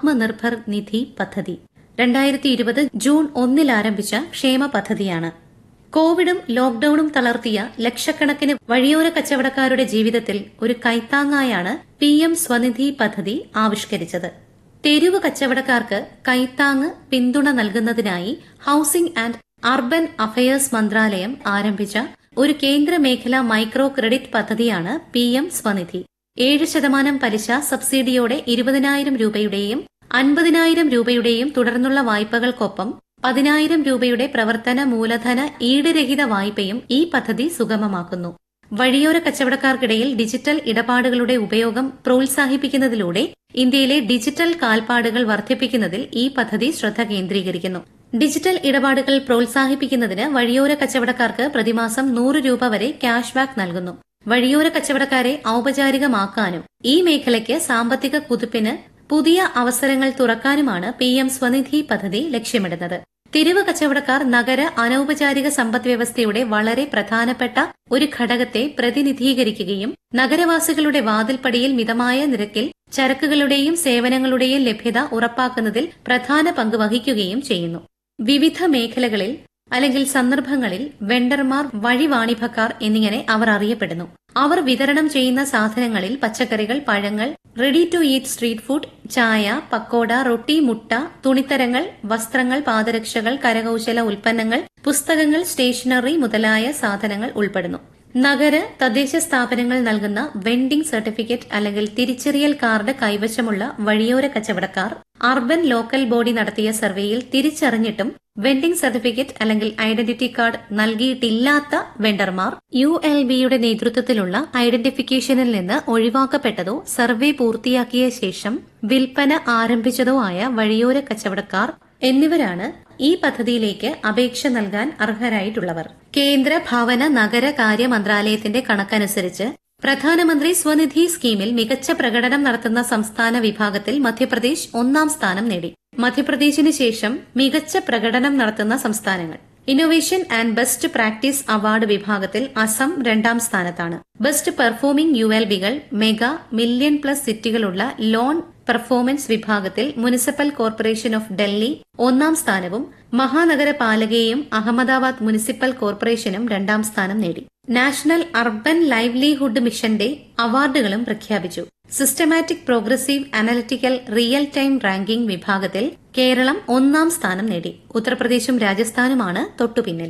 ആത്മനിർഭർ നിധി പദ്ധതി രണ്ടായിരത്തി ഇരുപത് ജൂൺ ഒന്നിൽ ആരംഭിച്ച ക്ഷേമ പദ്ധതിയാണ് കോവിഡും ലോക്ഡൌണും തളർത്തിയ ലക്ഷക്കണക്കിന് വഴിയോര കച്ചവടക്കാരുടെ ജീവിതത്തിൽ ഒരു കൈത്താങ്ങായാണ് പി എം സ്വനിധി പദ്ധതി ആവിഷ്കരിച്ചത് തെരുവ് കച്ചവടക്കാർക്ക് കൈത്താങ് പിന്തുണ നൽകുന്നതിനായി ഹൌസിംഗ് ആൻഡ് അർബൻ അഫയേഴ്സ് മന്ത്രാലയം ആരംഭിച്ച ഒരു കേന്ദ്ര മേഖലാ മൈക്രോ ക്രെഡിറ്റ് പദ്ധതിയാണ് പി എം സ്വനിധി ഏഴ് ശതമാനം പലിശ സബ്സിഡിയോടെ ഇരുപതിനായിരം രൂപയുടെയും അൻപതിനായിരം രൂപയുടെയും തുടർന്നുള്ള വായ്പകൾക്കൊപ്പം പതിനായിരം രൂപയുടെ പ്രവർത്തന മൂലധന ഈടുരഹിത വായ്പയും ഈ പദ്ധതി സുഗമമാക്കുന്നു വഴിയോര കച്ചവടക്കാർക്കിടയിൽ ഡിജിറ്റൽ ഇടപാടുകളുടെ ഉപയോഗം പ്രോത്സാഹിപ്പിക്കുന്നതിലൂടെ ഇന്ത്യയിലെ ഡിജിറ്റൽ കാൽപ്പാടുകൾ വർദ്ധിപ്പിക്കുന്നതിൽ ഈ പദ്ധതി ശ്രദ്ധ കേന്ദ്രീകരിക്കുന്നു ഡിജിറ്റൽ ഇടപാടുകൾ പ്രോത്സാഹിപ്പിക്കുന്നതിന് വഴിയോര കച്ചവടക്കാർക്ക് പ്രതിമാസം നൂറ് രൂപ വരെ ക്യാഷ് ബാക്ക് നൽകുന്നു വഴിയോര കച്ചവടക്കാരെ ഔപചാരികമാക്കാനും ഈ മേഖലയ്ക്ക് സാമ്പത്തിക കുതിപ്പിന് പുതിയ അവസരങ്ങൾ തുറക്കാനുമാണ് പി എം സ്വനിധി പദ്ധതി ലക്ഷ്യമിടുന്നത് തെരുവ് കച്ചവടക്കാർ നഗര അനൌപചാരിക സമ്പദ് വ്യവസ്ഥയുടെ വളരെ പ്രധാനപ്പെട്ട ഒരു ഘടകത്തെ പ്രതിനിധീകരിക്കുകയും നഗരവാസികളുടെ വാതിൽപ്പടിയിൽ മിതമായ നിരക്കിൽ ചരക്കുകളുടെയും സേവനങ്ങളുടെയും ലഭ്യത ഉറപ്പാക്കുന്നതിൽ പ്രധാന പങ്ക് വഹിക്കുകയും ചെയ്യുന്നു വിവിധ മേഖലകളിൽ അല്ലെങ്കിൽ സന്ദർഭങ്ങളിൽ വെണ്ടർമാർ വഴിവാണിഭക്കാർ എന്നിങ്ങനെ അവർ അറിയപ്പെടുന്നു അവർ വിതരണം ചെയ്യുന്ന സാധനങ്ങളിൽ പച്ചക്കറികൾ പഴങ്ങൾ ready to eat street food ചായ പക്കോട റൊട്ടി മുട്ട തുണിത്തരങ്ങൾ വസ്ത്രങ്ങൾ പാദരക്ഷകൾ കരകൌശല ഉൽപ്പന്നങ്ങൾ പുസ്തകങ്ങൾ സ്റ്റേഷനറി മുതലായ സാധനങ്ങൾ ഉൾപ്പെടുന്നു നഗര തദ്ദേശ സ്ഥാപനങ്ങൾ നൽകുന്ന വെൻഡിംഗ് സർട്ടിഫിക്കറ്റ് അല്ലെങ്കിൽ തിരിച്ചറിയൽ കാർഡ് കൈവശമുള്ള വഴിയോര കച്ചവടക്കാർ അർബൻ ലോക്കൽ ബോഡി നടത്തിയ സർവേയിൽ തിരിച്ചറിഞ്ഞിട്ടും വെൻഡിംഗ് സർട്ടിഫിക്കറ്റ് അല്ലെങ്കിൽ ഐഡന്റിറ്റി കാർഡ് നൽകിയിട്ടില്ലാത്ത വെണ്ടർമാർ യു എൽ ബിയുടെ നേതൃത്വത്തിലുള്ള ഐഡന്റിഫിക്കേഷനിൽ നിന്ന് ഒഴിവാക്കപ്പെട്ടതോ സർവേ പൂർത്തിയാക്കിയ ശേഷം വിൽപ്പന ആരംഭിച്ചതോ ആയ വഴിയോര കച്ചവടക്കാർ എന്നിവരാണ് ഈ പദ്ധതിയിലേക്ക് അപേക്ഷ നൽകാൻ അർഹരായിട്ടുള്ളവർ കേന്ദ്ര ഭവന നഗര കാര്യ മന്ത്രാലയത്തിന്റെ കണക്കനുസരിച്ച് പ്രധാനമന്ത്രി സ്വനിധി സ്കീമിൽ മികച്ച പ്രകടനം നടത്തുന്ന സംസ്ഥാന വിഭാഗത്തിൽ മധ്യപ്രദേശ് ഒന്നാം സ്ഥാനം നേടി മധ്യപ്രദേശിന് ശേഷം മികച്ച പ്രകടനം നടത്തുന്ന സംസ്ഥാനങ്ങൾ innovation and best practice award വിഭാഗത്തിൽ അസം രണ്ടാം സ്ഥാനത്താണ് ബെസ്റ്റ് പെർഫോമിംഗ് യു എൽ ബികൾ മെഗാ മില്യൺ പ്ലസ് സിറ്റികളുള്ള ലോൺ പെർഫോമൻസ് വിഭാഗത്തിൽ മുനിസിപ്പൽ കോർപ്പറേഷൻ ഓഫ് ഡൽഹി ഒന്നാം സ്ഥാനവും മഹാനഗരപാലകയും അഹമ്മദാബാദ് മുനിസിപ്പൽ കോർപ്പറേഷനും രണ്ടാം സ്ഥാനം നേടി നാഷണൽ അർബൻ ലൈവ്ലിഹുഡ് മിഷന്റെ അവാർഡുകളും പ്രഖ്യാപിച്ചു systematic progressive analytical real time ranking വിഭാഗത്തിൽ കേരളം ഒന്നാം സ്ഥാനം നേടി ഉത്തർപ്രദേശും രാജസ്ഥാനുമാണ് തൊട്ടുപിന്നിൽ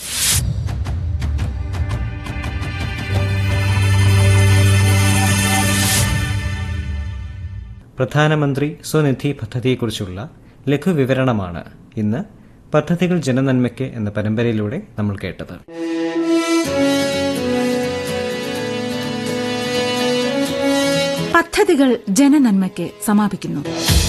പ്രധാനമന്ത്രി സ്വനിധി പദ്ധതിയെക്കുറിച്ചുള്ള ലഘുവിവരണമാണ് ഇന്ന് പദ്ധതികൾ ജനനന്മയ്ക്ക് എന്ന പരമ്പരയിലൂടെ നമ്മൾ കേട്ടത് പദ്ധതികൾ ജനനന്മയ്ക്ക് സമാപിക്കുന്നു